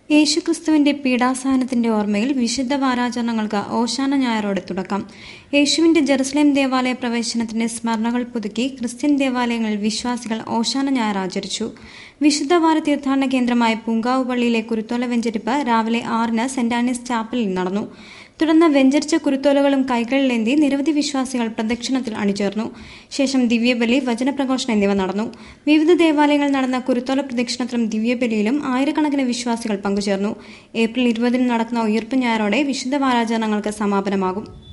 യേശുക്രിസ്തുവിന്റെ പീഡാസഹനത്തിന്റെ ഓർമ്മയിൽ വിശുദ്ധ വാരാചരണങ്ങൾക്ക് ഓശാന ഞായറോടെ തുടക്കം യേശുവിന്റെ ജെറുസലേം ദേവാലയ പ്രവേശനത്തിന്റെ സ്മരണകൾ പുതുക്കി ക്രിസ്ത്യൻ ദേവാലയങ്ങളിൽ വിശ്വാസികൾ ഓശാന ഞായർ ആചരിച്ചു വിശുദ്ധ വാര തീർത്ഥാടന കേന്ദ്രമായ പൂങ്കാവ് പള്ളിയിലെ കുരുത്തോല വെഞ്ചരിപ്പ് രാവിലെ ആറിന് സെന്റ് ആനീസ് ചാപ്പലിൽ നടന്നു തുടർന്ന് വെഞ്ചരിച്ച കുരുത്തോലകളും കൈകളിലേന്തി നിരവധി വിശ്വാസികൾ പ്രദക്ഷിണത്തിൽ അണിചേർന്നു ശേഷം ദിവ്യബലി വചനപ്രഘോഷണം എന്നിവ നടന്നു വിവിധ ദേവാലയങ്ങളിൽ നടന്ന കുരുത്തോല പ്രദക്ഷിണത്തിലും ദിവ്യബലിയിലും ആയിരക്കണക്കിന് വിശ്വാസികൾ പങ്കുചേർന്നു ഏപ്രിൽ ഇരുപതിന് നടക്കുന്ന ഉയർപ്പ് ഞായറോടെ വിശുദ്ധ വാരാചരണങ്ങൾക്ക് സമാപനമാകും